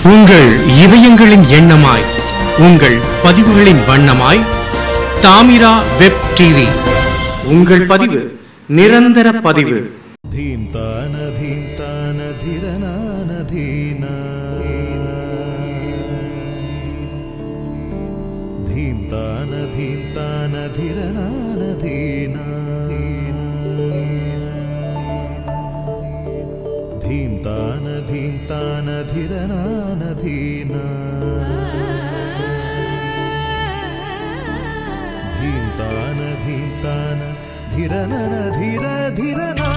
உங்கள் இதயங்களின் எண்ணமாய் உங்கள் பதிவுகளின் வண்ணமாய் தாமிரா வெப் டிவி உங்கள் பதிவு நிரந்தர பதிவு धीन्तान धीन्तान धीरनान धीना धीन्तान धीन्तान धीरनान धीना धीन्तान धीन्तान धीरनान धीना धीन्तान धीन्तान धीरनन धीर धीरना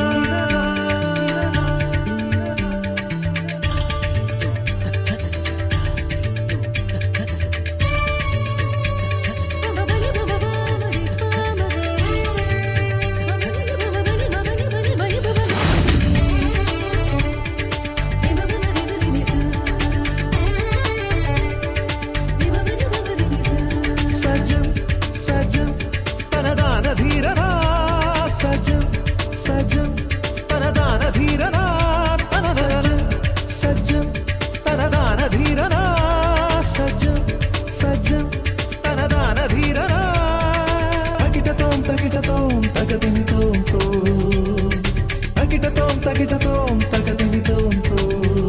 सजम सजम तनदान धीरना सजम सजम तनदान धीरना तनदान सजम तनदान धीरना सजम सजम तनदान धीरना तकिटतों तकिटतों तगदिनि तों तो तकिटतों तकिटतों तगदिनि तों तो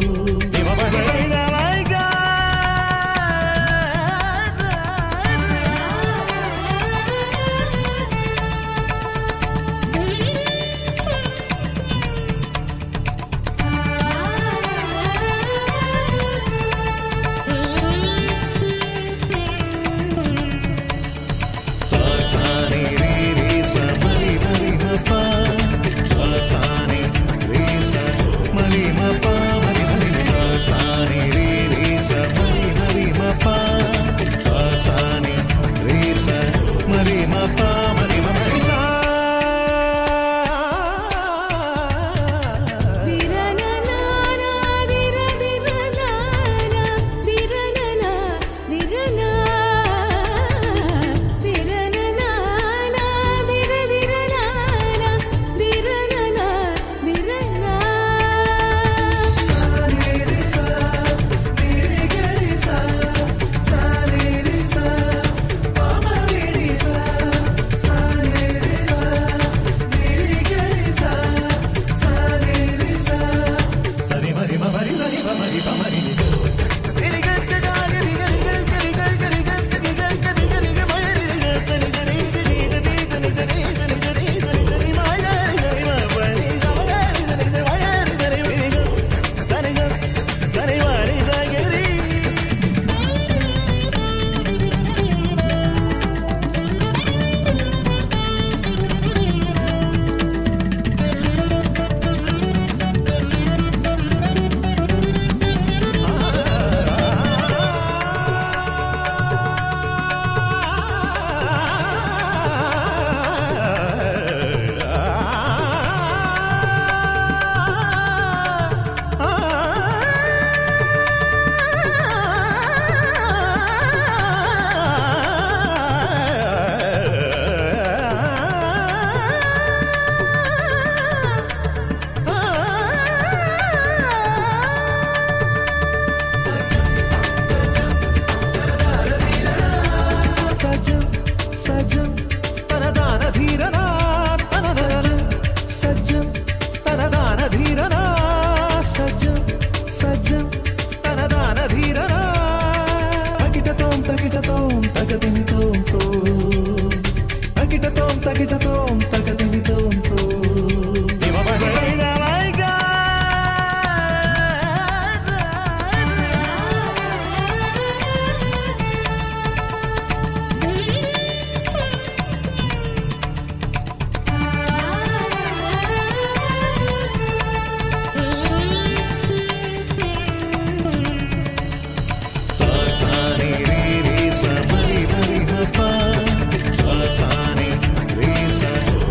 सा सा नि रे रे सा मरि मरि म पा सा सा नि रे सा मरि म पा मरि मरि नि सा सा नि रे रे सा मरि मरि म पा सा सा नि रे सा मरि म पा मरि म मरि सा சரி மரி ம மரி சரி ம மரி ப மரி நி சோ. திரி க க க க ரி க ரி க க ரி க க ரி க க ரி க க ரி க ரி க ம ரி ரி க க ரி க ரி க ரி க ரி க ரி க ரி க ரி க ரி க ரி க ரி ம க ரி க ரி ம ப ரி க ம க ரி க ரி க ம க ரி க ரி ரி க த ரி க த ரி ம ரி ச க ரி सजम सजम तनदान धीरना तनदान सजम तनदान धीरना सजम सजम तनदान धीरना तकिटतों तकिटतों तगदिनि तों तो तकिटतों तकिटतों तगदिनि तों तो सा सा नि रे रे सा मरि मरि म पा सा सा नि रे सा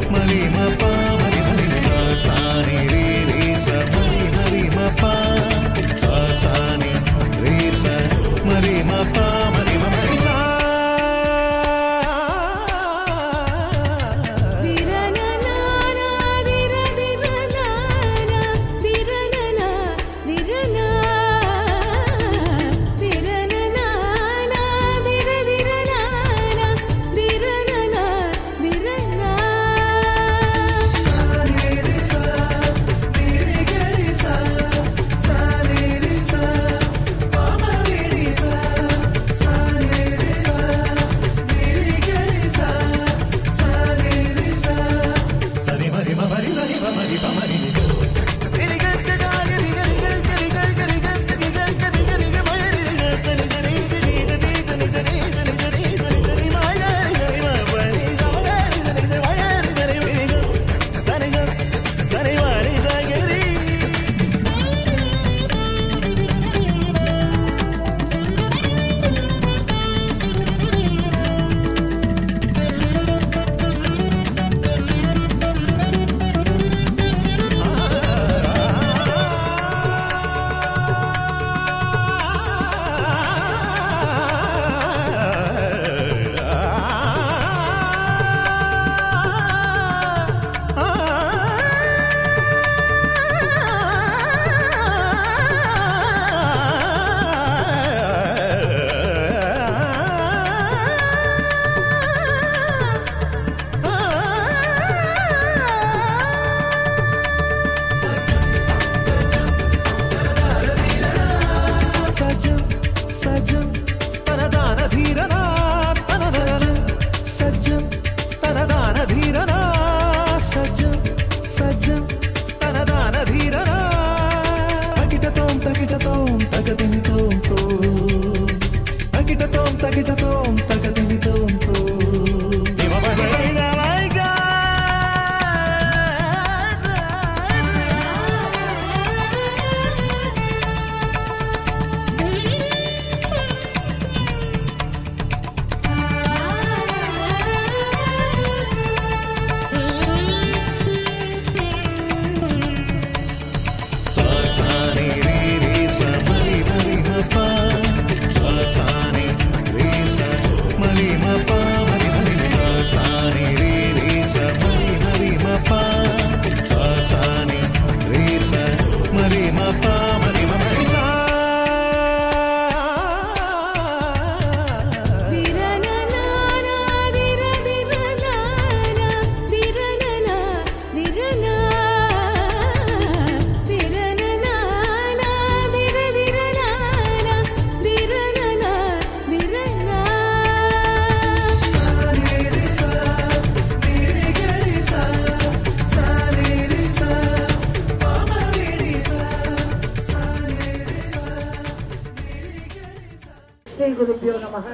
ஸ்ரீ குருபியோ நமக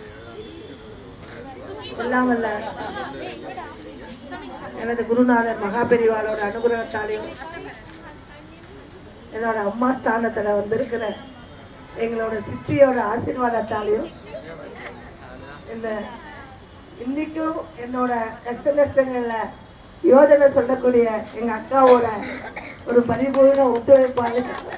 எல்லாம் வல்ல எனது குருநாதர் மகாபெரிவாளோட அனுகிரகத்தாலையும் என்னோட அம்மா ஸ்தானத்துல வந்திருக்கிற எங்களோட சித்தியோட ஆசீர்வாதத்தாலையும் இந்த இன்னைக்கும் என்னோட கஷ்ட நஷ்டங்கள்ல யோஜனை சொல்லக்கூடிய எங்க அக்காவோட ஒரு பரிபூர்ண ஒத்துழைப்பாளு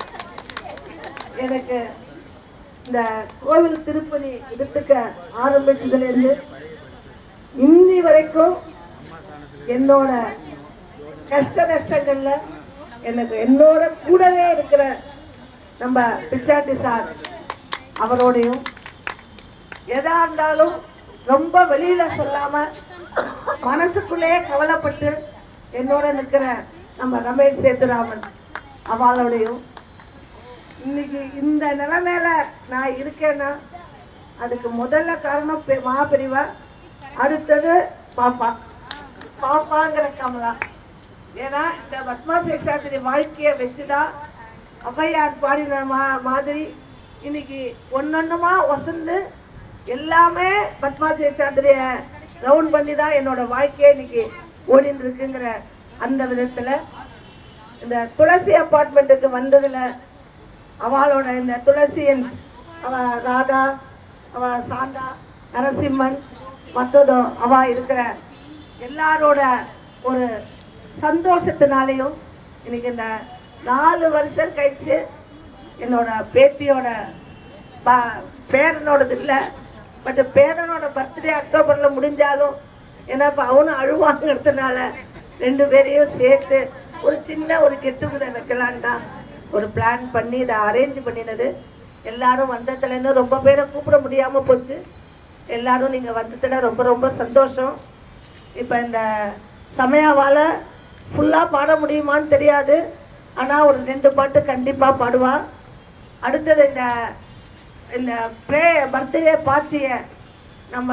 எனக்கு இந்த கோவில் திருப்பணி எடுத்துக்க ஆரம்பிச்சதுல இருந்து இன்னி வரைக்கும் என்னோட கஷ்ட நஷ்டங்கள்ல எனக்கு என்னோட கூடவே இருக்கிற நம்ம பிச்சாண்டி சார் அவரோடையும் எதா இருந்தாலும் ரொம்ப வெளியில சொல்லாம மனசுக்குள்ளேயே கவலைப்பட்டு என்னோட நிக்கிற நம்ம ரமேஷ் சேதுராமன் அவளோடையும் இன்னைக்கு இந்த நிலைமையில நான் இருக்கேன்னா அதுக்கு முதல்ல காரணம் பெ- மகாபெரிவா அடுத்தது பாப்பா பாப்பாங்கிற கமலா ஏன்னா இந்த பத்மா சேஷாத்திரி வாழ்க்கையை வச்சுதான் ஔவையார் பாடின மா மாதிரி இன்னைக்கு ஒன்னொன்னுமா வசந்து எல்லாமே பத்மா சேஷாத்திரிய ரவுண்ட் பண்ணி தான் என்னோட வாழ்க்கையே இன்னைக்கு ஓடின்னு இருக்குங்கிற அந்த விதத்துல இந்த துளசி அப்பார்ட்மெண்ட்டுக்கு வந்ததுல அவளோட இந்த துளசியன் அவ ராதா அவ சாந்தா நரசிம்மன் மற்றதும் அவ இருக்கிற எல்லாரோட ஒரு சந்தோஷத்தினாலையும் இன்னைக்கு இந்த நாலு வருஷம் கழிச்சு என்னோட பேத்தியோட ப- பேரனோடது இல்லை பட் பேரனோட பர்த்டே அக்டோபரில் முடிஞ்சாலும் ஏன்னா இப்போ அவனும் அழுவாங்கிறதுனால ரெண்டு பேரையும் சேர்த்து ஒரு சின்ன ஒரு கெட்டுக்குதை வைக்கலான்னு தான் ஒரு பிளான் பண்ணி இதை அரேஞ்ச் பண்ணினது எல்லாரும் வந்ததுல இன்னும் ரொம்ப பேரை கூப்பிட முடியாமல் போச்சு எல்லாரும் நீங்கள் வந்ததுல ரொம்ப ரொம்ப சந்தோஷம் இப்போ இந்த சமயாவால் ஃபுல்லாக பாட முடியுமான்னு தெரியாது ஆனால் ஒரு ரெண்டு பாட்டு கண்டிப்பாக பாடுவா அடுத்தது இந்த இந்த ப்ரே பர்த்டே பார்ட்டியை நம்ம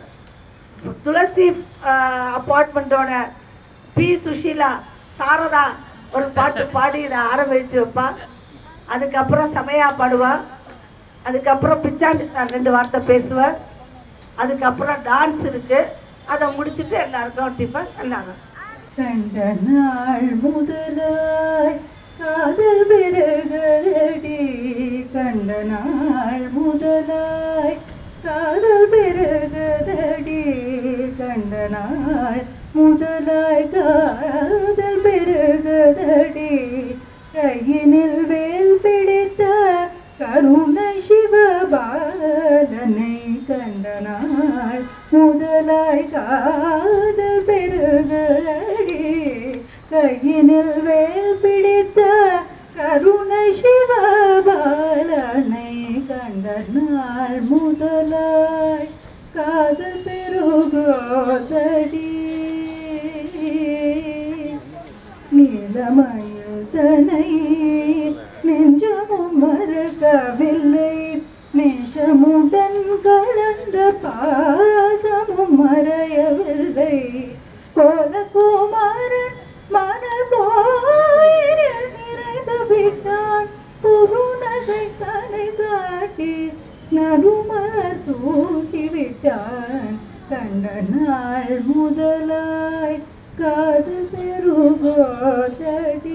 துளசி அப்பார்ட்மெண்ட்டோட பி சுஷீலா சாரதா ஒரு பாட்டு பாடி இதை ஆரம்பிச்சு வைப்பா அதுக்கப்புறம் சமயா பாடுவா அதுக்கப்புறம் பிச்சாண்டி சார் ரெண்டு வார்த்தை பேசுவார் அதுக்கப்புறம் டான்ஸ் இருக்கு அதை முடிச்சுட்டு எல்லாருக்கும் டிஃபன் எல்லாரும் கண்ட நாள் முதலாய் காதல் பெருகடி கண்ட நாள் முதலாய் காதல் பெருகடி கண்ட நாள் முதலாய் காதல் பெருகடி கையினில் வேல் பிடித்த கருணை சிவபாலனை கண்ட நாள் முதலாய் காதல் பெருகடி கையினில் வேல் பிடித்த கருணை சிவபாலனை கண்ட நாள் முதலாய் காதல் பெருகோதடி நீலமயில் தனை நெஞ்சமும் மறக்கவில்லை நேசமுடன் கலந்த பாசமும் மறையவில்லை கோலகுமாரன் மனபோயில் நிறைந்து விட்டான் புருணகை தலை காட்டி நடுமலர் சூட்டி விட்டான் கண்ட நாள் முதலாய் காது பெருகோதடி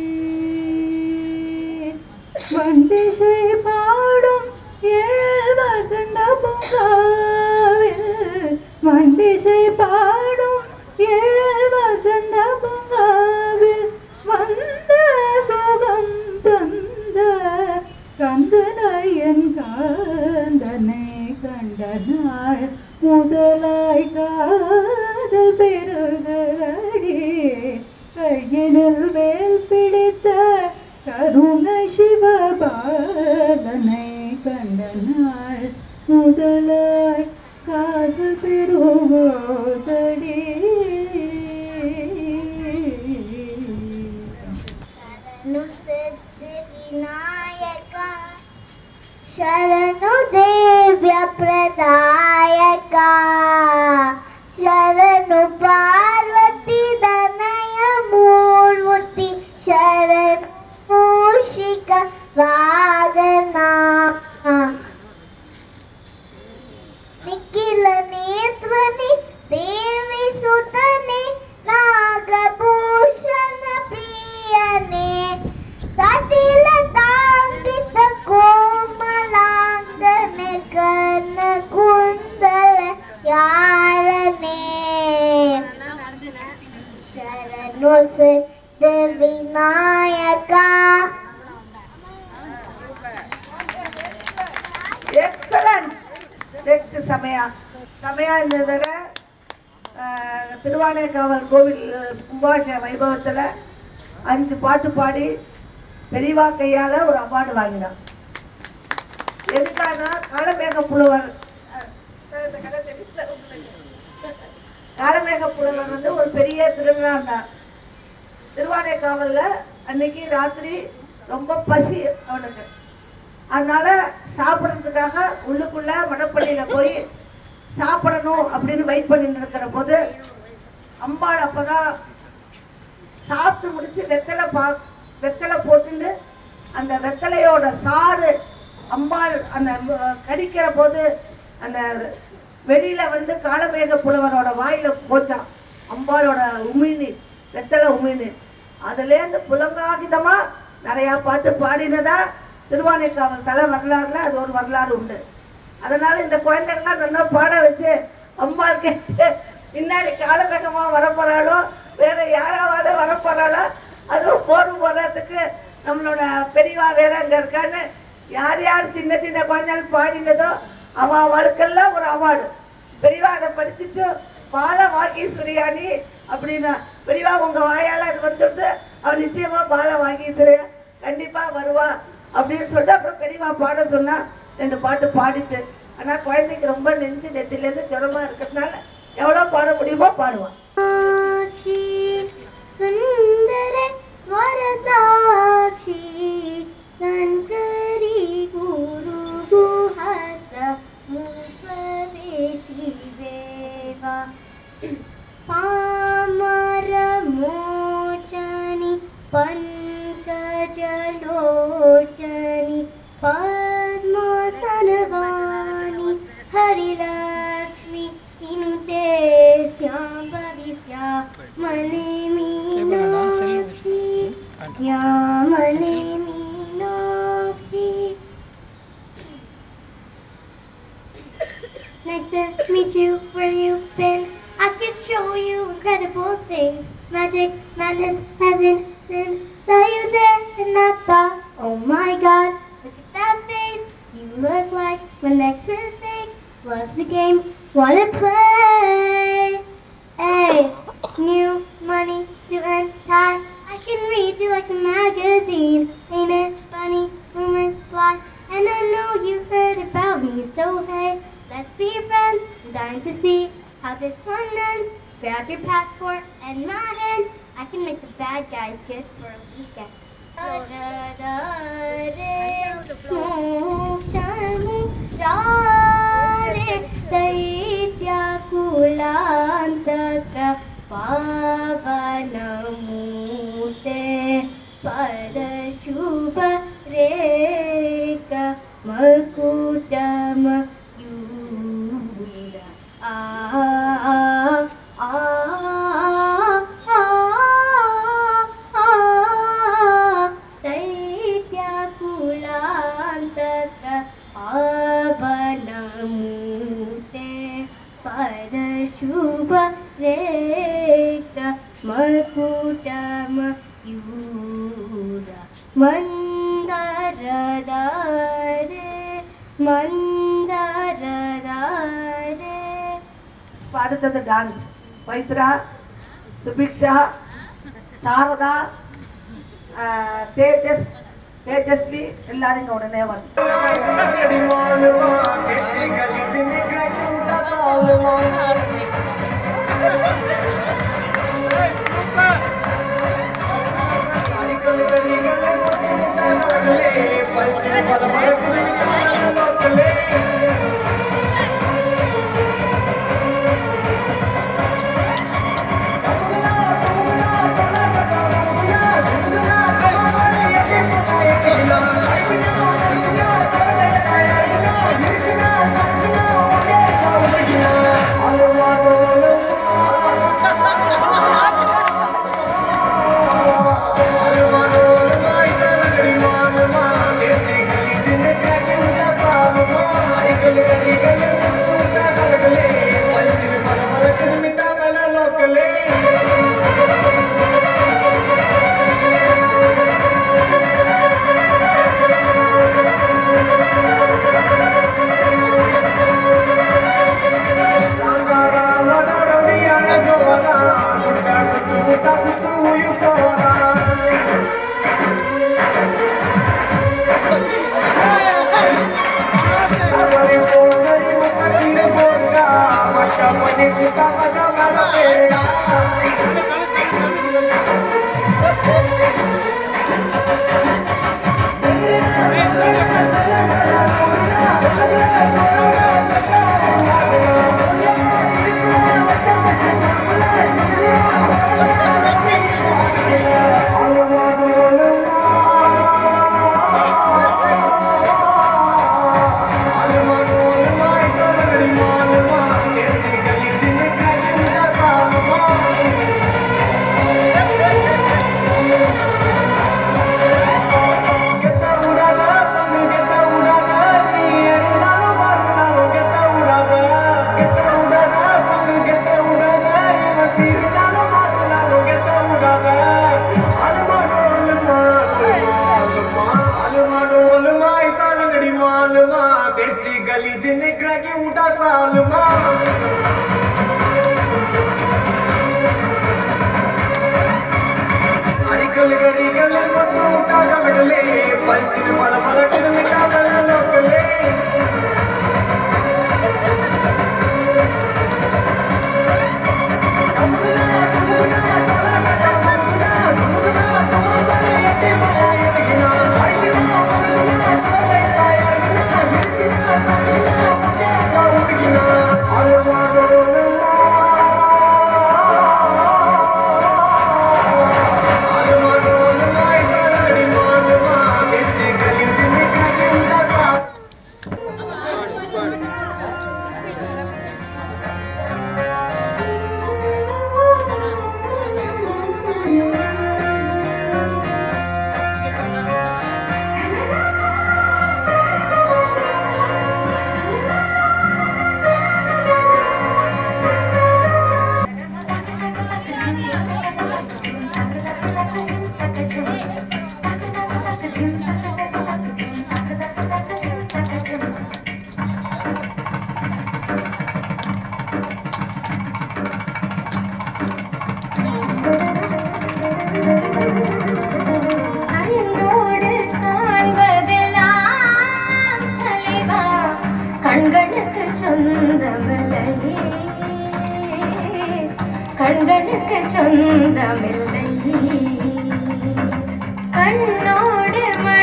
வண்டிசை பாடும் ஏழு வசந்த பூங்காவில் வண்டிசை பாடும் ஏழு வசந்த பூங்காவில் வந்த சுகம் தந்த கந்தனையன் காந்தனை கண்ட நாள் முதலாய் காதல் பெருகடி கையினில் வேல் பிடித்த கருணை சிவபாலனை கண்ட நாள் முதலாய் காதல் பெருகோதடி ನುಸಿದ್ಧ ವಿನಾಯಕ ಶರಣು ದೇವ್ಯ ಪ್ರದಾಯಕ ಶರಣು ಪಾರ್ವತಿ ದನಯ ಮೂರ್ತಿ ಶರಣು ಮೂಷಿಕ ವಾದನ நெக்ஸ்ட் சமயா சமயா இருந்ததில் திருவானைக்காவல் கோவில் கும்பாஷ வைபவத்தில் அஞ்சு பாட்டு பாடி பெரியவா கையால் ஒரு அவார்டு வாங்கினான் எதுக்காக காலமேக புலவர் அஹ், சார், இந்த கதை தெரியல உங்களுக்கு. காலமேக புலவர் வந்து ஒரு பெரிய திருவிழா இருந்தார் திருவானைக்காவல்ல அன்னைக்கு ராத்திரி ரொம்ப பசி அவனுக்கு அதனால சாப்பிட்றதுக்காக உள்ளுக்குள்ள வடப்பள்ளியில போய் சாப்பிடணும் அப்படின்னு வெயிட் பண்ணிட்டு இருக்கிற போது அம்பாள் அப்பதான் சாப்பிட்டு முடிச்சு வெத்தலை பா வெத்தலை போட்டுட்டு அந்த வெத்தலையோட சாறு அம்பாள் அந்த ம- கடிக்கிற போது அந்த வெளியில வந்து காலமேக புலவரோட வாயில போச்சான் அம்பாளோட உமிழ்நீர் வெத்தலை உமிழ்நீர் அதுலேருந்து புலங்காகிதமா நிறையா பாட்டு பாடினதா திருவானைக்காவல் தலை வரலாறுல அது ஒரு வரலாறு உண்டு அதனால இந்த குழந்தைகள்லாம் நல்லா பாட வச்சு அம்பாள் கேட்டு பின்னாடி காலவேகமா வரப்போறாளோ வேற யாராவது வரப்போறாளோ அதுவும் போரும் போடுறதுக்கு நம்மளோட பெரியவா வேற அங்க இருக்கான்னு யார் யார் சின்ன சின்ன குழந்தைகள் பாடினதோ அவ அவளுக்கெல்லாம் ஒரு அவார்டு பெரியவா அதை படிச்சுட்டு பால வாகீஸ்வரியாணி அப்படின்னா பெரியவா உங்க வாயால அது வந்துடுது அவள் நிச்சயமா பால வாகீஸ்வரியா கண்டிப்பா வருவா அப்படின்னு சொல்லிட்டு அப்புறம் பெரியவா பாட சொன்னா ரெண்டு பாட்டு பாடிட்டு ஆனா குழந்தைக்கு ரொம்ப நெஞ்சு நெத்திலேருந்து ஜுரமா இருக்கிறதுனால எவ்வளவு பாட முடியுமோ பாடுவான் साक्षी सुन्दर स्वरसाक्षी शङ्करी गुरु गुहस मुपवेशी देवा पामरमोचनि पङ्कजलोचनि पद्मसनवाणि हरिलक्ष्मि इनुते श्यामविद्या मने मीनाक्षी श्यामले Meenakshi Nice to meet you where you've been. I could show you incredible things. Magic, madness, heaven, sin. Saw you there and I thought, oh my god, look at that face. You look like my next mistake. Loves the game, wanna play. Hey, new money, suit and tie. I can read you like a magazine. Ain't it funny? Rumors fly. And I know you've heard about me, so hey, let's be friends. I'm dying to see how this one ends. Grab your passport and my hand. I can make the bad guys good for a weekend. दैत्याकुलान्तक पावनमूर्ते पदशुभ रेक मकुटम यूर आ आ दैत्याकुलान्तक पावनमूर्ते पदशुभ रेक मकुटम यूर मन्दरदारे मन्दरदारे இப்ப அடுத்தது டான்ஸ் பவித்ரா சுபிக்ஷா சாரதா ஆஹ், தேஜஸ் தேஜஸ்வி எல்லாரும் இங்க உடனே வந்து Thank you. मालूमा बेची गली जिनिकरा की उठा सालुमा अरिकल गरिकल मत उठा गलगले पंचिन पल पल किन मिटा गल लोकले கண்ணோடு காண்பதெல்லாம் தலைவா கண்களுக்கு சொந்தமில்லையே கண்களுக்கு சொந்தமில்லை கண்ணோடு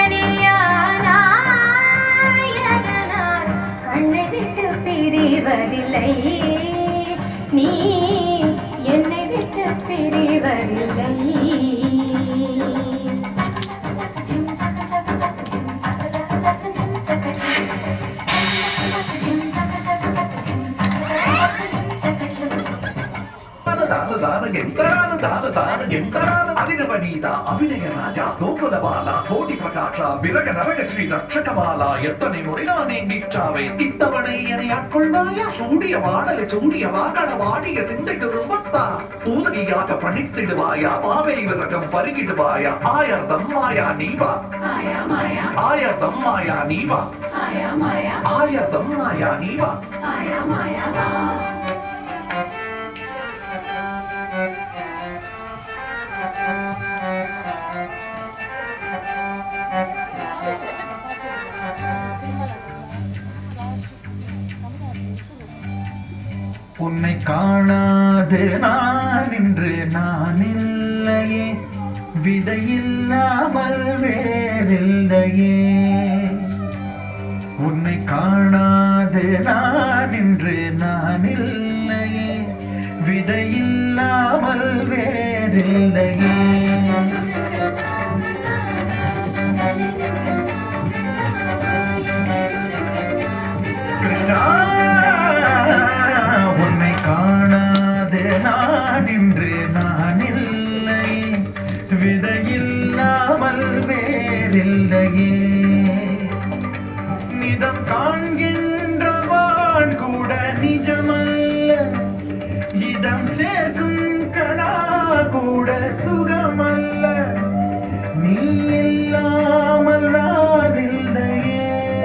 மணியானாய் கண்ணை விட்டு பிரிவதில்லை நீ என்னை விட்டு பிரிவதில்லை అభినవనీత అభినయ రాజా గోకులమాల కోటి ప్రకాశ విరగ నరగ శ్రీ రక్షకమాల எத்தனை முறைனா நீ நிற்றாவே இத்தவணை என்னை அட்கொள்வாயா சூடிய வாடலை சூடிய வாகன வாடிய சிந்தை திரும்பத்தா பூதனியாக பணித்திடுவாயா பாவை விரகம் பருகிடுவாயா ஆயர்தம் மாயா நீவா ஆயர்தம் மாயா நீவா ஆயர்தம் மாயா நீவா உன்னை காணாது நான் இன்று நான் இல்லையே விதையில்லாமல் வேறில்லையே உன்னை காணாது நான் இன்று நான் இல்லையே விதையில்லாமல் வேறில்லையே கிருஷ்ணா உன்னை காணாது நான் இன்று நான் இல்லை விதையில்லாமல் வேறில்லையே நிதம் காண்கின்றவான் கூட நிஜமல்ல இதம் சேர்க்கும் கடா கூட சுகமல்ல நீ இல்லாமல் நான் இல்லையே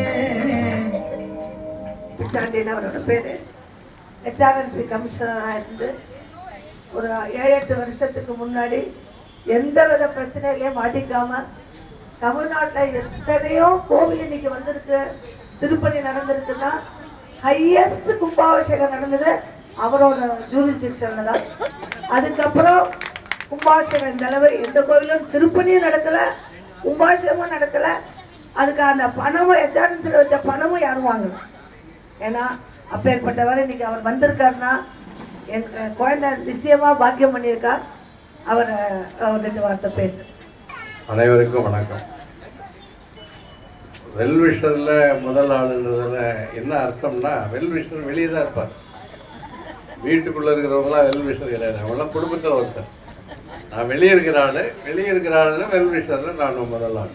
பிச்சாண்டின்னு அவரோட பேர் ஹெச்ஆர்என்சி கமிஷனராக இருந்து ஒரு ஏழு எட்டு வருஷத்துக்கு முன்னாடி எந்த வித பிரச்சனையிலையும் மாட்டிக்காம தமிழ்நாட்டில் எத்தனையோ கோவில் இன்னைக்கு வந்திருக்கு திருப்பதி நடந்திருக்குன்னா ஹையஸ்ட் கும்பாபிஷேகம் நடந்தது அவரோட ஜூரிஸ்டிக்ஷனில் தான் அதுக்கப்புறம் கும்பாபிஷேகம் இந்த அளவு எந்த கோவிலும் திருப்பதியும் நடக்கலை கும்பாபிஷேகமும் நடக்கலை அதுக்கு அந்த பணமும் ஹெச்ஆர்என்சியில் வச்ச பணமும் யாரும் வாங்கல ஏன்னா அப்பேற்பட்டவர் இன்னைக்கு அவர் வந்திருக்காருன்னா என் குழந்தை நிச்சயமா பாக்கியம் பண்ணியிருக்கா அவர் அவர் ரெண்டு வார்த்தை பேசு அனைவருக்கும் வணக்கம் வெல்விஷரில் முதல் ஆளுன்றதுல என்ன அர்த்தம்னா வெல்விஷர் வெளியே தான் இருப்பார் வீட்டுக்குள்ளே இருக்கிறவங்களாம் வெல்விஷர் கிடையாது அவங்களாம் குடும்பத்தில் ஒருத்தர் நான் வெளியே இருக்கிற ஆள் வெளியே இருக்கிற ஆளுல வெல்விஷரில் நான் முதல் ஆள்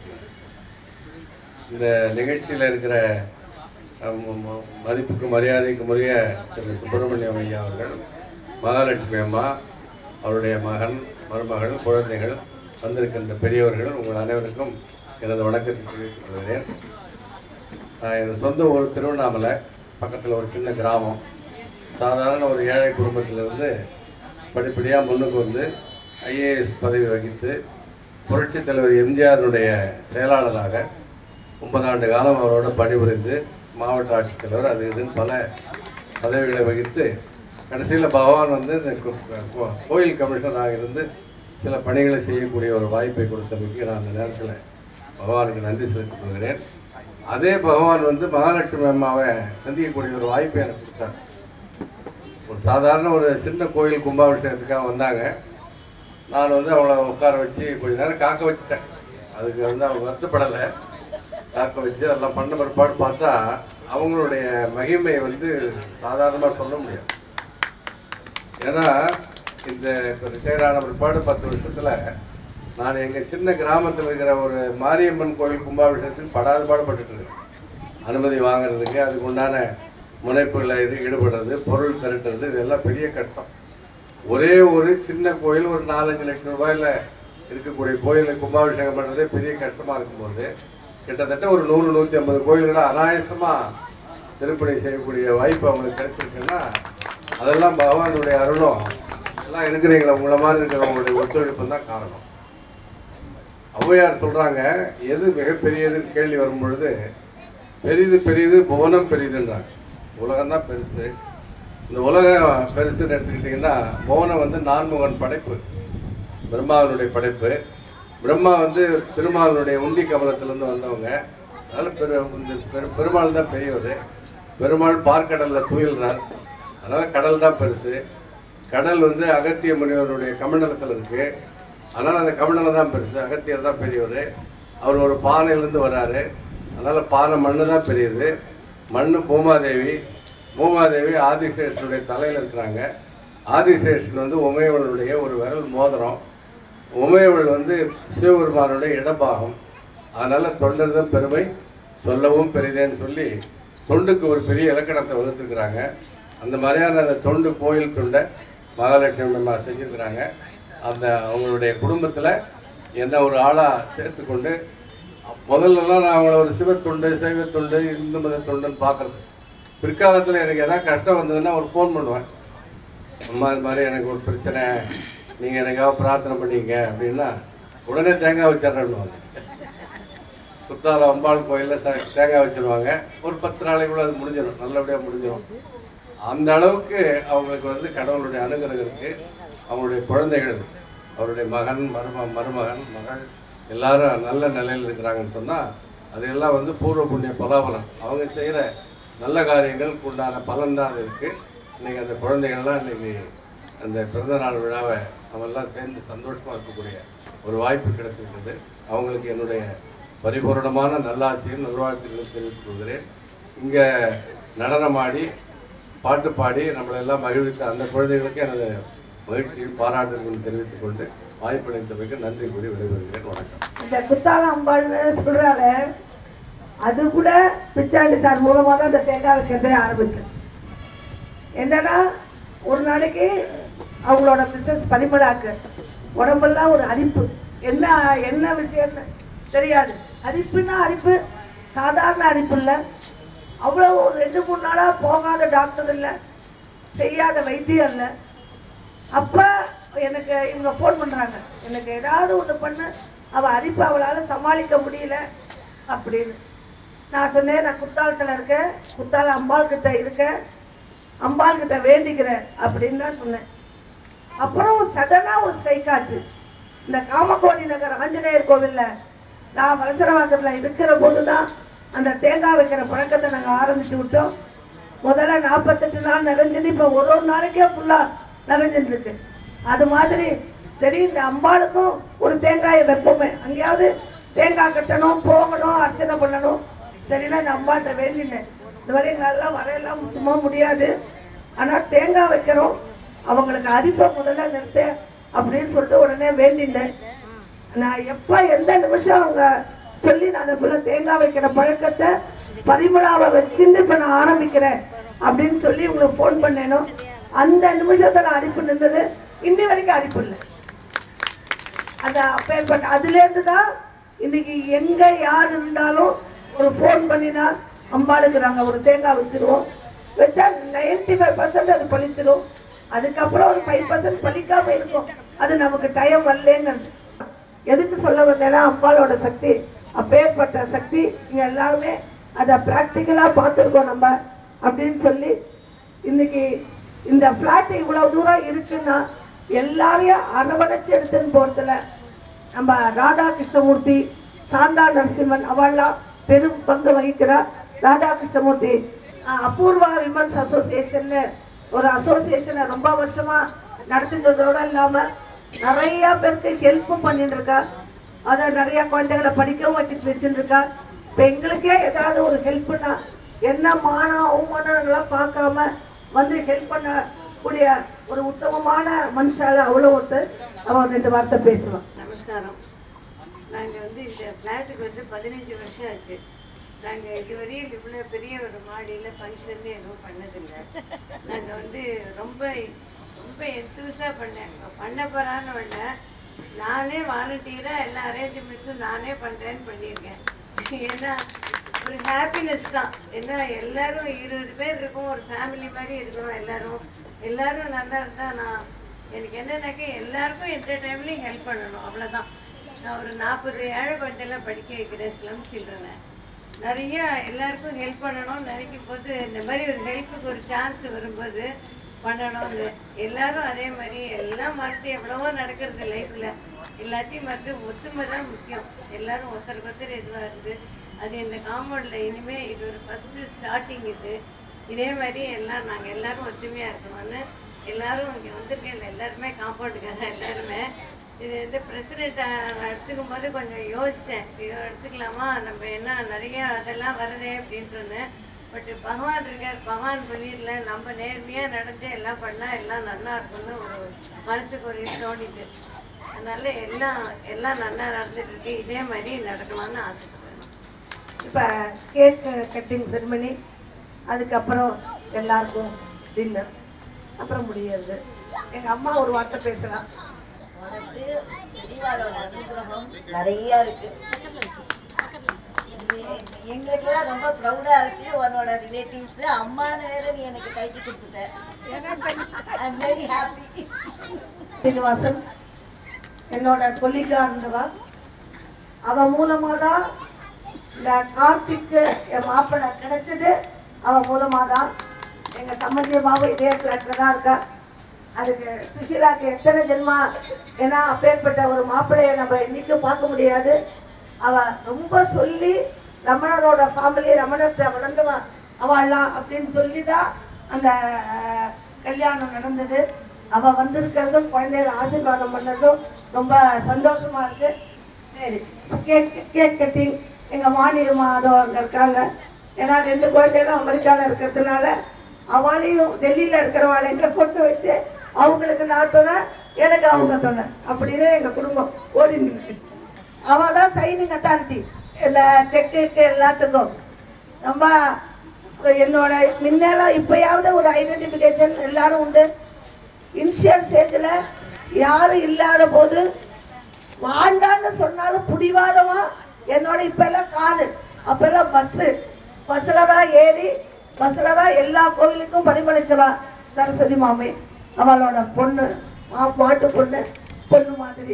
இந்த நிகழ்ச்சியில் இருக்கிற அஹ், ம- ம- மதிப்புக்கு மரியாதைக்கு உரிய திரு சுப்பிரமணியம் ஐயா அவர்கள் மகாலட்சுமி அம்மா அவருடைய மகன் மருமகள் குழந்தைகள் வந்திருக்கின்ற பெரியவர்கள் உங்கள் அனைவருக்கும் எனது வணக்கத்தை தெரிவித்துக் கொள்கிறேன் நான் என் சொந்த ஊர் திருவண்ணாமலை பக்கத்தில் ஒரு சின்ன கிராமம் சாதாரண ஒரு ஏழை குடும்பத்திலிருந்து படிப்படியாக முன்னுக்கு வந்து ஐஏஎஸ் பதவி வகித்து புரட்சித் தலைவர் எம்ஜிஆருடைய செயலாளராக ஒன்பது ஆண்டு காலம் அவரோட பணிபுரிந்து மாவட்ட ஆட்சித்தலைவர் அது இதுன்னு பல பதவிகளை வகித்து கடைசியில் பகவான் வந்து இந்த கோ- கோ- கோயில் கமிஷனராக இருந்து சில பணிகளை செய்யக்கூடிய ஒரு வாய்ப்பை கொடுத்தமைக்கு நான் அந்த நேரத்தில் பகவானுக்கு நன்றி செலுத்திக் கொள்கிறேன் அதே பகவான் வந்து மகாலட்சுமி அம்மாவை சந்திக்கக்கூடிய ஒரு வாய்ப்பை எனக்கு கொடுத்தார் ஒரு சாதாரண ஒரு சின்ன கோயில் கும்பாபிஷேகத்துக்காக வந்தாங்க நான் வந்து அவங்கள உட்கார வச்சு கொஞ்ச நேரம் காக்க வச்சுட்டேன் அதுக்கு வந்து அவங்க வருத்தப்படலை காக்க வச்சு அதெல்லாம் பண்ண பிற்பாடு பார்த்தா அவங்களுடைய மகிமை வந்து சாதாரணமாக சொல்ல முடியாது ஏன்னா இந்த இப்போ ரிட்டையர் ஆன பிற்பாடு பத்து வருஷத்தில் நான் எங்கள் சின்ன கிராமத்தில் இருக்கிற ஒரு மாரியம்மன் கோயில் கும்பாபிஷேகத்துக்கு படாத பாடுபட்டுட்டு இருக்கேன் அனுமதி வாங்குறதுக்கு அதுக்கு உண்டான முனைப்புகளில் இது ஈடுபடுறது பொருள் திரட்டுறது இதெல்லாம் பெரிய கஷ்டம் ஒரே ஒரு சின்ன கோயில் ஒரு நாலஞ்சு லட்சம் ரூபாயில் இருக்கக்கூடிய கோயிலில் கும்பாபிஷேகம் பண்ணுறதே பெரிய கஷ்டமாக இருக்கும்போது கிட்டத்தட்ட ஒரு நூறு நூற்றி ஐம்பது கோயில்களை அனாயசமாக திருப்பணி செய்யக்கூடிய வாய்ப்பு அவங்களுக்கு கிடைச்சிருக்குன்னா அதெல்லாம் பகவானுடைய அருளும் எல்லாம் இருக்கிறீங்களா உங்களை மாதிரி இருக்கிறவங்களுடைய ஒத்துழைப்பு தான் காரணம் ஔவையார் சொல்றாங்க எது மிகப்பெரியதுன்னு கேள்வி வரும் பொழுது பெரிது பெரிது புவனம் பெரிதுன்றாங்க உலகம் தான் பெருசு இந்த உலகம் பெருசுன்னு எடுத்துக்கிட்டிங்கன்னா புவனம் வந்து நான்முகன் படைப்பு பிரம்மாவனுடைய படைப்பு பிரம்மா வந்து திருமாவனுடைய உண்டி கமலத்திலேருந்து வந்தவங்க அதனால் பெரு இந்த பெரு- பெருமாள் தான் பெரியவர் பெருமாள் பார்க்கடலில் துயில்றார் அதனால் கடல் தான் பெருசு கடல் வந்து அகத்திய முனிவருடைய கமண்டலத்தில் இருக்கு அதனால் அந்த கமண்டலம் தான் பெருசு அகத்தியர் தான் பெரியவர் அவர் ஒரு பானையிலேருந்து வராரு அதனால் பானை மண்ணு தான் பெரியது மண்ணு பூமாதேவி பூமாதேவி ஆதிசேஷனுடைய தலையில் இருக்கிறாங்க ஆதிசேஷன் வந்து உமையவளுடைய ஒரு விரல் மோதிரம் உமையவள் வந்து சிவபெருமானுடைய இடபாகம் அதனால் தொண்டர்தான் பெருமை சொல்லவும் பெரிதேன்னு சொல்லி தொண்டுக்கு ஒரு பெரிய இலக்கணத்தை வகுத்துருக்குறாங்க அந்த மாதிரியான அந்த தொண்டு கோயில் தொண்டை மகாலட்சுமி அம்மா செஞ்சுருக்கிறாங்க அந்த அவங்களுடைய குடும்பத்தில் என்ன ஒரு ஆளாக சேர்த்துக்கொண்டு முதல்லலாம் நான் அவங்கள ஒரு சிவத்தொண்டு சைவத்தொண்டு இந்து மத தொண்டுன்னு பார்க்குறது பிற்காலத்தில் எனக்கு எதாவது கஷ்டம் வந்ததுன்னா ஒரு ஃபோன் பண்ணுவேன் அம்மா இது மாதிரி எனக்கு ஒரு பிரச்சனை நீங்கள் எனக்காக பிரார்த்தனை பண்ணிங்க அப்படின்னா உடனே தேங்காய் வச்சிடறேன்னு குத்தாலம் அம்பாள் கோயிலில் ச தேங்காய் வச்சிருவாங்க ஒரு பத்து நாளைக்குள்ள அது முடிஞ்சிடும் நல்லபடியாக முடிஞ்சிடும் அந்த அளவுக்கு அவங்களுக்கு வந்து கடவுளுடைய அனுகிரகம் இருக்கு அவங்களுடைய குழந்தைகள் அவருடைய மகன் மரும மருமகன் மகள் எல்லாரும் நல்ல நிலையில் இருக்கிறாங்கன்னு சொன்னால் அதையெல்லாம் வந்து பூர்வ புண்ணிய பலாபலம் அவங்க செய்கிற நல்ல காரியங்களுக்கு உண்டான பலன் தான் அது இருக்குது இன்னைக்கு அந்த குழந்தைகள்லாம் இன்னைக்கு அந்த பிறந்த நாள் விழாவை நம்ம எல்லாம் சேர்ந்து சந்தோஷமாக இருக்கக்கூடிய ஒரு வாய்ப்பு கிடைச்சிருக்குது அவங்களுக்கு என்னுடைய பரிபூரணமான நல்லாசையும் நல்வாழ்த்துக்களும் தெரிவித்துக் கொள்கிறேன் இங்கே நடனமாடி பாட்டு பாடி நம்மளை எல்லாம் மகிழ்வித்த அந்த குழந்தைகளுக்கு எனது மகிழ்ச்சியும் பாராட்டுகளும் தெரிவித்துக் கொண்டு வாய்ப்பளித்தமைக்கு நன்றி கூறி விடைபெறுகிறேன் வணக்கம் இந்த குத்தால அம்பாள்னு சொல்றாரு அது கூட பிச்சாண்டி சார் மூலமாக தான் இந்த தேங்காய் வைக்கிறதே ஆரம்பிச்சேன் என்னன்னா ஒரு நாளைக்கு அவங்களோட மிஸ்ஸஸ் பரிமளாக்கு உடம்பெல்லாம் ஒரு அரிப்பு என்ன என்ன விஷயம்னு தெரியாது அரிப்புன்னா அரிப்பு சாதாரண அரிப்பு இல்லை அவ்வளோ ஒரு ரெண்டு மூணு நாளாக போகாத டாக்டர் இல்லை செய்யாத வைத்தியம் இல்லை அப்போ எனக்கு இவங்க ஃபோன் பண்ணுறாங்க எனக்கு ஏதாவது ஒன்று பண்ணு அவள் அரிப்பு அவளால் சமாளிக்க முடியல அப்படின்னு நான் சொன்னேன் நான் குத்தாலத்தில் இருக்கேன் குத்தால அம்பாள் கிட்ட இருக்கேன் அம்பாள் கிட்ட வேண்டிக்கிறேன் அப்படின்னு தான் சொன்னேன் அப்புறம் சடனாக ஒரு ஸ்ட்ரைக் ஆச்சு இந்த காமகோடி நகர் ஆஞ்சநேயர் கோவிலில் நான் வலசரவாக்கத்தில் இருக்கிற போது தான் அந்த தேங்காய் வைக்கிற பழக்கத்தை நாங்கள் ஆரம்பிச்சு விட்டோம் முதல்ல நாற்பத்தெட்டு நாள் நிறைஞ்சது இப்போ ஒரு ஒரு நாளைக்கே ஃபுல்லாக நிறைஞ்சிட்டு இருக்கு அது மாதிரி சரி இந்த அம்பாளுக்கும் ஒரு தேங்காயை வைப்போமே அங்கேயாவது தேங்காய் கட்டணும் போகணும் அர்ச்சனை பண்ணணும் சரின்னா இந்த அம்பாள்கிட்ட வேண்டினேன் இந்த மாதிரி எங்களால் வரையெல்லாம் சும்மா முடியாது ஆனால் தேங்காய் வைக்கிறோம் அவங்களுக்கு அரிப்பை முதல்ல நிறுத்த அப்படின்னு சொல்லிட்டு உடனே வேண்டினேன் நான் எப்போ எந்த நிமிஷம் அவங்க சொல்லி நான் அந்த பிள்ளை தேங்காய் வைக்கிற பழக்கத்தை பரிமளாவை வச்சுன்னு இப்போ நான் ஆரம்பிக்கிறேன் அப்படின்னு சொல்லி உங்களுக்கு ஃபோன் பண்ணேனோ அந்த நிமிஷத்தை நான் அரிப்பு நின்றது இன்னி வரைக்கும் அரிப்பு இல்லை அந்த அப்பேற்பட்ட அதுலேருந்து தான் இன்னைக்கு எங்கே யார் இருந்தாலும் ஒரு ஃபோன் பண்ணினா அம்பாளுக்கு நாங்கள் ஒரு தேங்காய் வச்சிருவோம் வச்சா நைன்டி ஃபைவ் பர்சன்ட் அது பழிச்சிடும் அதுக்கப்புறம் ஒரு ஃபைவ் பர்சன்ட் பழிக்காம இருக்கும் அது நமக்கு டைம் வரலங்கிறது எதுக்கு சொல்ல வந்தேன்னா அம்பாளோட சக்தி அப்பேற்பட்ட சக்தி இங்க எல்லாருமே அதை ப்ராக்டிக்கலாக பார்த்துருக்கோம் நம்ம அப்படின்னு சொல்லி இன்னைக்கு இந்த ஃப்ளாட் இவ்வளவு தூரம் இருக்குன்னா எல்லாரையும் அரவணைச்சு எடுத்துன்னு போறதுல நம்ம ராதா கிருஷ்ணமூர்த்தி சாந்தா நரசிம்மன் அவள்லாம் பெரும் பங்கு வகிக்கிறார் ராதா கிருஷ்ணமூர்த்தி அஹ், அபூர்வா விமன்ஸ் அசோசியேஷன்னு ஒரு அசோசியேஷனை ரொம்ப வருஷமா நடத்துறதோட இல்லாம நிறைய பேருக்கு ஹெல்ப்பும் பண்ணிட்டு இருக்கா அதை நிறைய குழந்தைகளை படிக்கவும் வச்சுட்டு வச்சுட்டு இருக்கா இப்போ எங்களுக்கே ஏதாவது ஒரு ஹெல்ப்னா என்ன மானம் அவமானங்கள்லாம் பார்க்காம வந்து ஹெல்ப் பண்ணக்கூடிய ஒரு உத்தமமான மனுஷால அவ்வளோ ஒருத்தர் அவன் ரெண்டு வார்த்தை பேசுவான் நமஸ்காரம் நாங்கள் வந்து இந்த ஃப்ளாட்டுக்கு வந்து பதினஞ்சு வருஷம் ஆச்சு நாங்கள் இதுவரையும் இவ்வளோ பெரிய ஒரு மாடியில் ஃபங்க்ஷன் எதுவும் பண்ணதில்லை நாங்கள் வந்து ரொம்ப ரொம்ப எந்தூஸாக பண்ணேன் பண்ண போகிறான்னு உடனே நானே வாலண்டியராக எல்லா அரேஞ்ச்மெண்ட்ஸும் நானே பண்ணுறேன்னு பண்ணியிருக்கேன் ஏன்னா ஒரு ஹாப்பினஸ் தான் ஏன்னா எல்லாரும் இருபது பேர் இருக்கோம் ஒரு ஃபேமிலி மாதிரி இருக்கணும் எல்லாரும் எல்லாரும் நல்லா இருந்தால் நான் எனக்கு என்னன்னாக்கா எல்லாருக்கும் எந்த டைம்லையும் ஹெல்ப் பண்ணணும் அவ்வளோதான் நான் ஒரு நாற்பது ஏழை குழந்தைலாம் படிக்க வைக்கிறேன் ஸ்லம் சில்ட்ரனை நிறைய எல்லாருக்கும் ஹெல்ப் பண்ணணும்னு நினைக்கும் போது இந்த மாதிரி ஒரு ஹெல்ப்புக்கு ஒரு சான்ஸ் வரும்போது பண்ணணும்னு எல்லாரும் அதே மாதிரி எல்லாம் மறந்து எவ்வளவோ நடக்கிறது லைஃப்பில் எல்லாத்தையும் மறந்து ஒத்துமை தான் முக்கியம் எல்லாரும் ஒருத்தருக்கு ஒருத்தர் இதுவாக இருக்குது அது இந்த காம்பவுண்டில் இனிமேல் இது ஒரு ஃபஸ்ட்டு ஸ்டார்டிங் இது இதே மாதிரி எல்லாம் நாங்கள் எல்லாரும் ஒத்துமையாக இருக்கணும்னு எல்லாரும் இங்கே வந்திருக்கேன் எல்லாருமே காம்பவுண்டுக்காக எல்லாருமே இது வந்து பிரசிடெண்ட் எடுத்துக்கும் போது கொஞ்சம் யோசித்தேன் இது எடுத்துக்கலாமா நம்ம என்ன நிறைய அதெல்லாம் வருதே அப்படின்னு சொன்னேன் பட் பகவான் இருக்கார் பகவான் பண்ணிடல நம்ம நேர்மையாக நடந்து எல்லாம் பண்ணால் எல்லாம் நல்லா இருக்கும்னு ஒரு மனசுக்கு ஒரு இது தோணிச்சு அதனால எல்லாம் எல்லாம் நல்லா நடந்துட்டு இருக்கு இதே மாதிரி நடக்கணும்னு ஆசைப்படுறேன் இப்போ கேக் கட்டிங் செரிமனி அதுக்கப்புறம் எல்லாருக்கும் டின்னர் அப்புறம் முடியாது எங்கள் அம்மா ஒரு வார்த்தை பேசலாம் உனக்கு பெரியவாளோட அனுகிரகம் நிறைய இருக்கு எ- எங்களுக்கெல்லாம் ரொம்ப ப்ரௌடா இருக்கு உன்னோட ரிலேட்டிவ்ஸ் அம்மான்னு வேற நீ எனக்கு கைட்டு கொடுத்துட்ட I am very happy Srinivasan என்னோட கொல்லிகா இருந்தவா அவன் மூலமாக தான் இந்த கார்த்திக்கு என் மாப்பிள்ளை கிடைச்சது அவன் மூலமாக தான் எங்கள் சம்மந்தியமாவும் இதே ஃப்ளாட்டில் தான் இருக்கா அதுக்கு சுஷீலாக்கு எத்தனை ஜென்மா ஏன்னா அப்பேற்பட்ட ஒரு மாப்பிள்ளையை நம்ம என்றைக்கும் பார்க்க முடியாது அவ ரொம்ப சொல்லி ரமணரோட ஃபேமிலி ரமணத்தை வளர்ந்தவா அவள்லாம் அப்படின்னு சொல்லி தான் அந்த அஹ், கல்யாணம் நடந்தது அவ வந்திருக்கிறதும் குழந்தைகளை ஆசீர்வாதம் பண்ணதும் ரொம்ப சந்தோஷமா இருக்கு சரி கேக் கேக் கட்டிங் எங்கள் மாநிலமா அதோ அங்கே இருக்காங்க ஏன்னா ரெண்டு குழந்தைகளும் அமெரிக்காவில் இருக்கிறதுனால அவளையும் டெல்லியில் இருக்கிறவாளை எங்கே கொண்டு வச்சு அவங்களுக்கு நான் சொன்னேன் எனக்கு அவங்க சொன்னேன் அப்படின்னு எங்கள் குடும்பம் ஓடி நிற்கு அவள் தான் சைனிங் அத்தாரிட்டி இந்த செக்குக்கு எல்லாத்துக்கும் ரொம்ப என்னோட முன்னெல்லாம் இப்போயாவது ஒரு ஐடென்டிஃபிகேஷன் எல்லாரும் உண்டு இனிஷியல் ஸ்டேஜில் யாரும் இல்லாத போது வாண்டான்னு சொன்னாலும் புடிவாதமா என்னோட இப்பெல்லாம் காரு அப்பெல்லாம் பஸ்ஸு பஸ்ஸில் தான் ஏறி பஸ்ஸில் தான் எல்லா கோவிலுக்கும் பரிமளிச்சவா சரஸ்வதி மாமி அவளோட பொண்ணு மா மாட்டு பொண்ணு பொண்ணு மாதிரி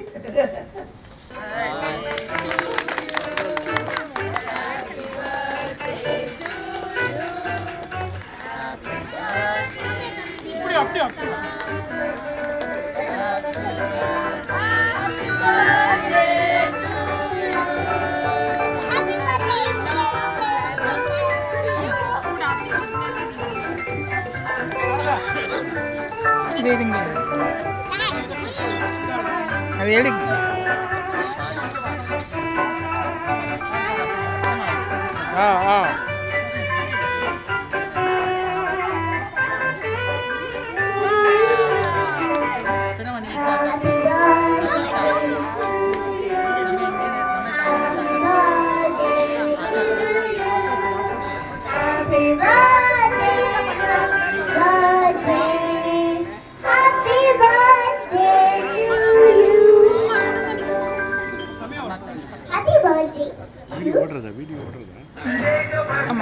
அது எடுங்க ஆ ஆ Happy birthday, birthday, happy birthday to you. Happy birthday. Video ஓடுறதா வீடியோ ஓடுறதா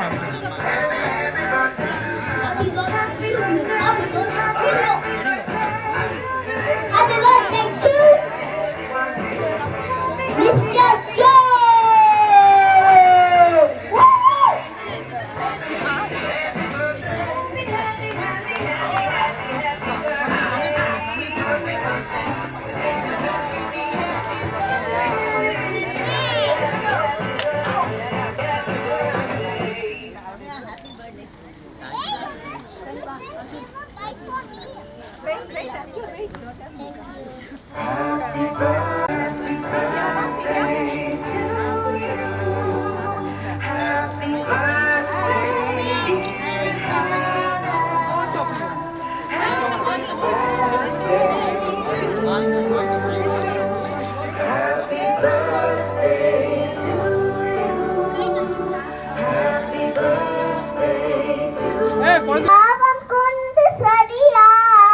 பாவம் கொண்டு சரியா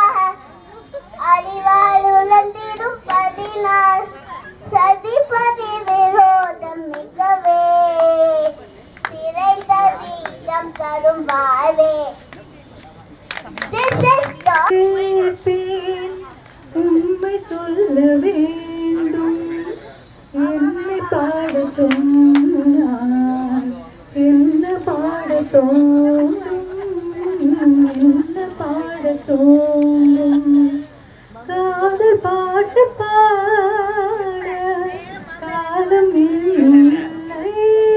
அறிவால் உழந்திடும் பதினாள் சதிபதி விரோதம் மிகவே சிறைந்த வீதம் தரும் வாழ்வே This is கேட்பேன், உண்மை சொல்ல வேண்டும் என்னை பாட சொன்னான் என்ன பாட தோன்றும் என்ன பாட தோன்றும் காதல் பாட்டு பாட காலம் இல்லை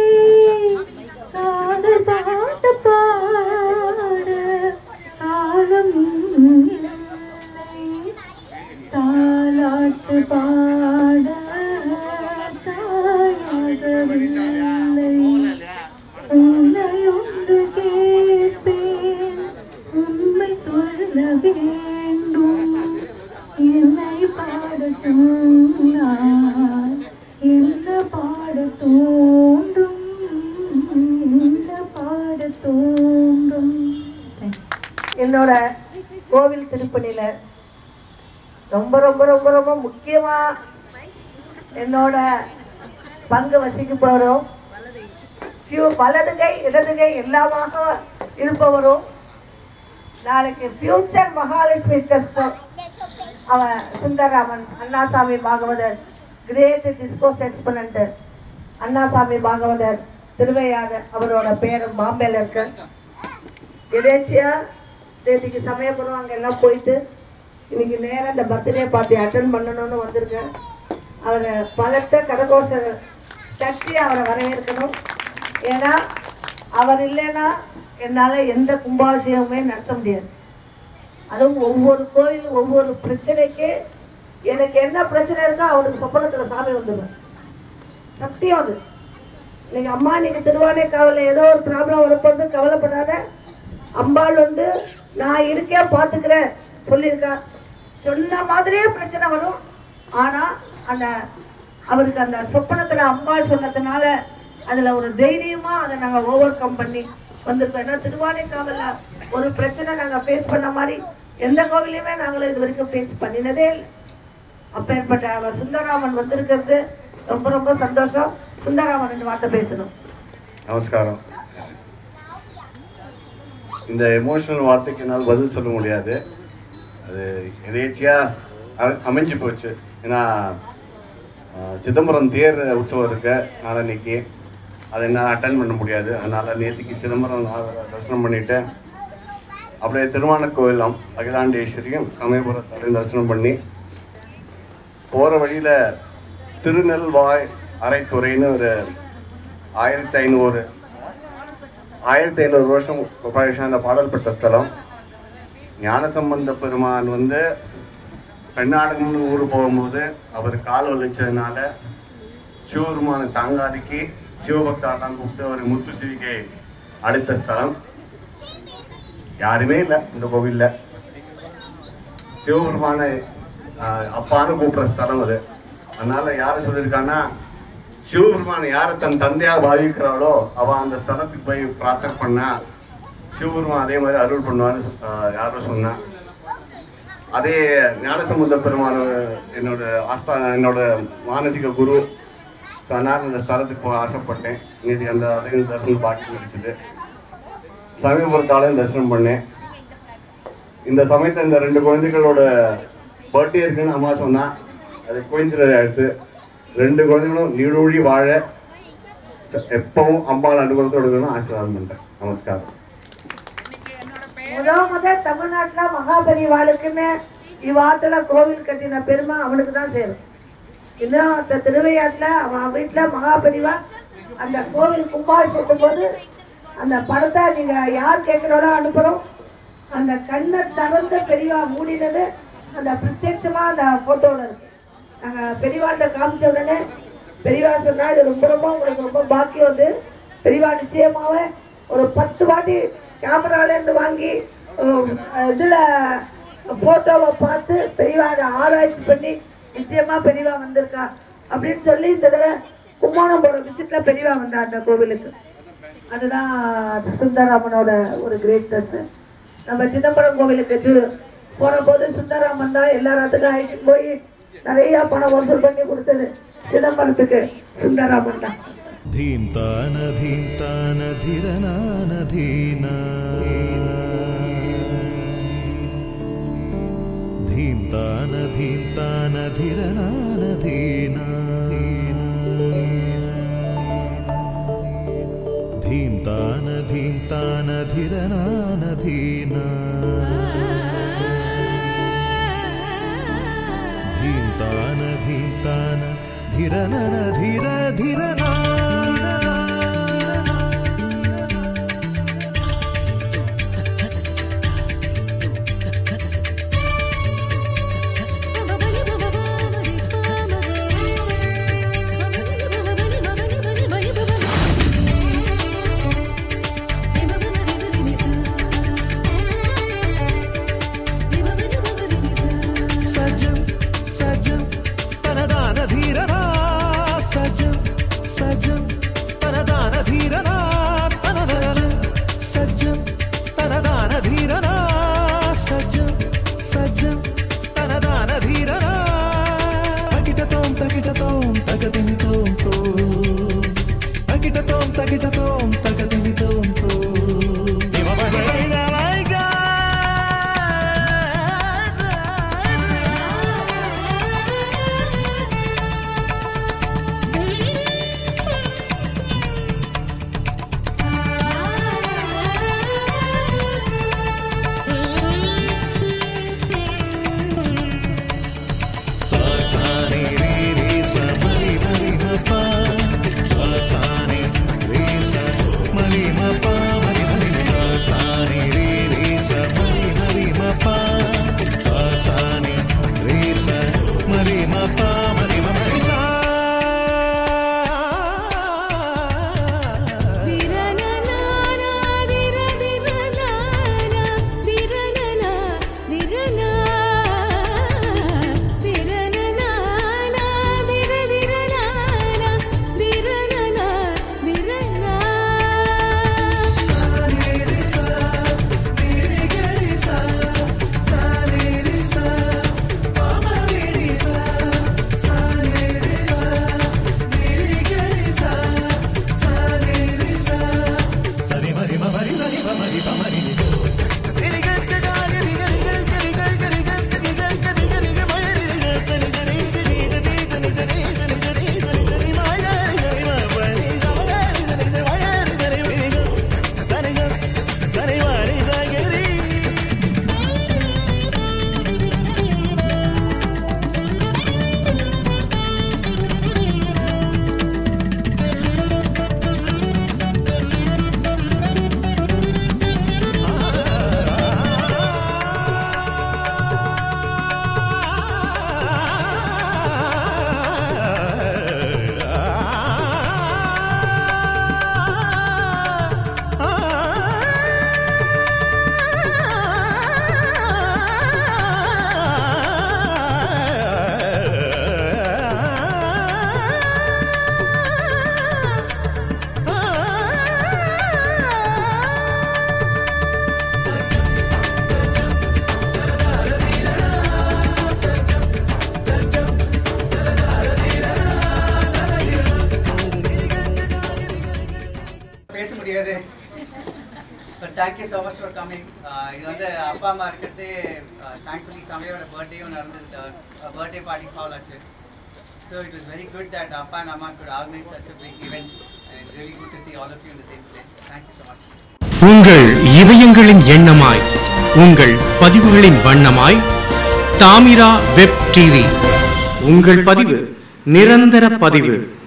காதல் பாட்டு பாட காலம் இல்லை தாலாட்டு பாட தாயாகவில்லை உன்னை ஒன்று கேட்பேன் உண்மை சொல்ல வேண்டும் என்னை பாட சொன்னார் என்ன பாட தோன்றும் என்ன பாட தோன்றும் என்னோட கோவில் திருப்பணியில் ரொம்ப ரொம்ப ரொம்ப ரொம்ப முக்கியமா என்னோட பங்கு வசிக்கப்பவரும் ஃபியூ வலது கை இடது கை எல்லாமாக இருப்பவரும் நாளைக்கு ஃபியூச்சர் மகாலட்சுமி ட்ரஸ்ட் அவன் Sundararaman Annasamy Bhagavathar great discourse exponent Annasamy Bhagavathar Thiruvaiyaru அவரோட பேரும் பாம்பேல இருக்கு எதேச்சியா நேற்றுக்கு சமயபுரம் அங்கே எல்லாம் போயிட்டு இன்னைக்கு நேராக இந்த பர்த்டே பார்ட்டி அட்டன் பண்ணணும்னு வந்திருக்கேன் அவரை பலத்த கரகோஷ தட்டி அவரை வரவேற்கணும் ஏன்னா அவர் இல்லைன்னா என்னால் எந்த கும்பாபிஷேகமே நடத்த முடியாது அதுவும் ஒவ்வொரு கோயிலும் ஒவ்வொரு பிரச்சனைக்கு எனக்கு என்ன பிரச்சனை இருக்கோ அவனுக்கு சொப்பனத்தில் சாமி வந்துடும் சத்தியம் அது நீங்க அம்மா நீங்க திருவானை காவலில் ஏதோ ஒரு ப்ராப்ளம் வரப்போது கவலைப்படாத அம்பாள் வந்து நான் இருக்கேன் பார்த்துக்கிறேன் சொல்லியிருக்கா சொன்ன மாதிரியே பிரச்சனை வரும் ஆனா அந்த அவருக்கு அந்த சொப்பனத்துல அம்பாள் சொன்னதுனால அதுல ஒரு தைரியமா அதை நாங்க ஓவர் கம் பண்ணி வந்திருக்கோம் ஏன்னா திருவானை காவல்ல ஒரு பிரச்சனை நாங்க ஃபேஸ் பண்ண மாதிரி எந்த கோவிலையுமே நாங்களும் இது வரைக்கும் ஃபேஸ் பண்ணினதே இல்லை அப்பேற்பட்ட அவர் சுந்தரராமன் வந்திருக்கிறது ரொம்ப ரொம்ப சந்தோஷம் சுந்தரராமன் ரெண்டு வார்த்தை பேசணும் நமஸ்காரம் இந்த எமோஷனல் வார்த்தைக்கு என்னால் பதில் சொல்ல முடியாது அது எதேச்சியாக அமைஞ்சு போச்சு ஏன்னா ஆஹ், சிதம்பரம் தேர் உற்சவம் இருக்கு நாளன்னைக்கு அதை என்னால் அட்டன் பண்ண முடியாது அதனால் நேற்றுக்கு சிதம்பரம் நான் தரிசனம் பண்ணிட்டேன் அப்படியே திருவானக்கோயிலம் அகிலாண்டேஸ்வரியும் சமயபுரத்தையும் தரிசனம் பண்ணி போகிற வழியில் திருநெல்வாய் அரைத்துறைன்னு ஒரு ஆயிரத்தி ஐநூறு ஆயிரத்தி ஐநூறு வருஷம் பழச அந்த பாடல் பெற்ற ஸ்தலம் ஞானசம்பந்த பெருமான் வந்து பெண்ணாடகம்னு ஊர் போகும்போது அவர் கால் வலிச்சதுனால சிவபெருமான தாங்காதிக்கு சிவபக்தாரெல்லாம் கூப்பிட்டு ஒரு முத்து சிவிகை அடுத்த ஸ்தலம் யாருமே இல்லை இந்த கோவில்ல சிவபெருமான ஆஹ், அப்பான்னு கூப்பிடுற ஸ்தலம் அது அதனால யாரை சொல்லியிருக்கான்னா சிவபெருமான் யாரை தன் தந்தையா பாவிக்கிறாளோ அவ அந்த ஸ்தலத்துக்கு போய் பிரார்த்தனை பண்ணா சிவபெருமான் அதே மாதிரி அருள் பண்ணுவான்னு ஆஹ், யாரோ சொன்னா அதே ஞானசம்பந்த பெருமான் என்னோட ஆஸ்தா என்னோட மானசிக குரு ஸோ அதனால் இந்த ஸ்தலத்துக்கு போக ஆசைப்பட்டேன் இன்னைக்கு அந்த அதையும் தரிசனம் பாக்கி கிடைச்சது சமீபத்தாலையும் தரிசனம் பண்ணேன் இந்த சமயத்தில் இந்த ரெண்டு குழந்தைகளோட பர்த்டே இருக்குன்னு அம்மா சொன்னா அது கோயின்சிடர் ஆயிடுச்சு ரெண்டு குழந்தைகளும் நீடூழி வாழ எப்பவும் அம்பாள் அனுகூலத்தோடு இருக்கணும்னு ஆசீர்வாதம் பண்றேன் நமஸ்காரம் முத முத தமிழ்நாட்டுல மகாபரிவாளுக்குன்னு இவ்வாத்துல கோவில் கட்டின பெருமை அவனுக்கு தான் சேரும் இன்னும் அந்த திருவையாத்துல அவன் வீட்டுல மகாபரிவா அந்த கோவில் கும்பாபிஷேகம் போது அந்த படத்தை நீங்க யார் கேட்கிறோட அனுப்புறோம் அந்த கண்ணை திறந்த பெரியவா மூடினது அந்த பிரத்யட்சமாக அந்த ஃபோட்டோவில் இருக்கு நாங்கள் பெரியவாட்ட காமிச்ச உடனே பெரியவா சொன்னா இது ரொம்ப ரொம்ப உங்களுக்கு ரொம்ப பாக்கியம் வந்து பெரியவா நிச்சயமாவே ஒரு பத்து வாட்டி கேமராலேருந்து வாங்கி இதில் ஃபோட்டோவை பார்த்து பெரியவா அதை ஆராய்ச்சி பண்ணி நிச்சயமா பெரியவா வந்திருக்கா அப்படின்னு சொல்லி இந்த தடவை கும்போணம் போகிற விசிட்டில் பெரியவா வந்தா அந்த கோவிலுக்கு அதுதான் சுந்தரராமனோட ஒரு கிரேட்னஸ் நம்ம சிதம்பரம் கோவிலுக்கு டு- போன போது சுந்தரராமன் தான் எல்லா இடத்துக்கும் அழைச்சிட்டு போய் நிறைய பணம் வசூல் பண்ணி கொடுத்தது சிதம்பரத்துக்கு சுந்தரராமன் தான் धीन्तान धीन्तान धीरनान धीना धीन्तान धीन्तान धीरनान धीना धीन्तान धीन्तान धीरनान धीना धीन्तान धीन्तान धीरनन धीर धीरना सजम सजम तनदान धीरना सजम सजम तनदान धीरना तन सजम सजम तनदान धीरना सजम सजम तनदान धीरना तकिटतों तकिटतों तगदिनि तों तो तकिटतों तकिटतों तगदिनि तों तो इमवनि सैदवैगा सा सा नि रे रे सा मरि मरि म पा सा सा नि रे सा मरि म पा मरि मरि नि सा सा नि रे रे सा मरि मरि म पा सा सा नि रे सा मरि म पा मरि म मरि सा సరి మరి మ మరి సరి మ మరి ప మరి ని సో பேச முடியாது but thank you so much for coming இது வந்து அப்பா அம்மா இருக்கிறது தேங்க்ஃபுல்லி சமையோட பர்த்டேயும் நடந்தது பர்த்டே பார்ட்டி ஃபால் ஆச்சு so it was very good that அப்பா அண்ட் அம்மா could organize such a big event and it's really good to see all of you in the same place. Thank you so much. உங்கள் இதயங்களின் எண்ணமாய் உங்கள் பதிவுகளின் வண்ணமாய் Thamira web TV உங்கள் பதிவு நிரந்தர பதிவு